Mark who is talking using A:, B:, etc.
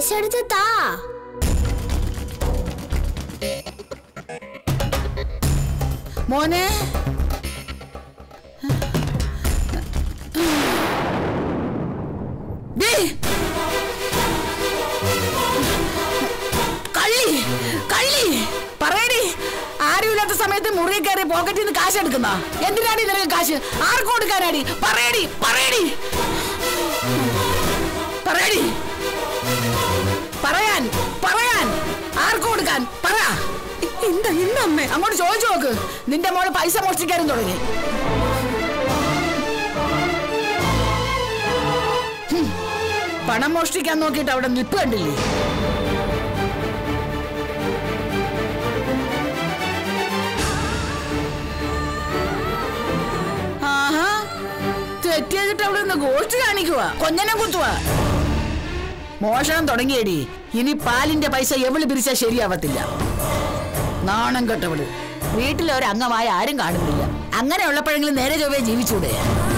A: പൈസ എടുത്ത് താ
B: മോനെ ദേ. കള്ളി കള്ളി പറയടി ആരുമില്ലാത്ത സമയത്ത് മുറി കയറി പോക്കറ്റിൽ നിന്ന് കാശ് എടുക്കുന്ന എന്തിനാടി നിനക്ക് കാശ് ആർക്ക് കൊടുക്കാനാടി പറയടി പറയടി പറയടി പറയാൻ പറയാൻ ആർക്ക് കൊടുക്കാൻ പറ
C: എന്താ എന്താ അമ്മേ
B: അങ്ങോട്ട് ചോദിച്ചു നോക്ക് നിന്റെ മോള് പൈസ മോഷ്ടിക്കാനും തുടങ്ങി ഹും, പണം മോഷ്ടിക്കാൻ നോക്കിയിട്ട് അവിടെ നിപ്പ് കണ്ടില്ലേ ആഹാ തെറ്റിയിട്ട് അവിടെ നിന്ന് ഗോഷ്ടി കാണിക്കുക കൊഞ്ഞനെ കുത്തുക മോഷണം തുടങ്ങിയടി ഇനി പാലിന്റെ പൈസ എവള് പിരിച്ചാൽ ശരിയാവത്തില്ല നാണം കെട്ടവള് വീട്ടിലെ ഒരു അംഗമായ ആരും കാണുന്നില്ല അങ്ങനെ ഉള്ളപ്പോഴെങ്കിലും നേരെ ചൊവ്വേ ജീവിച്ചൂടെ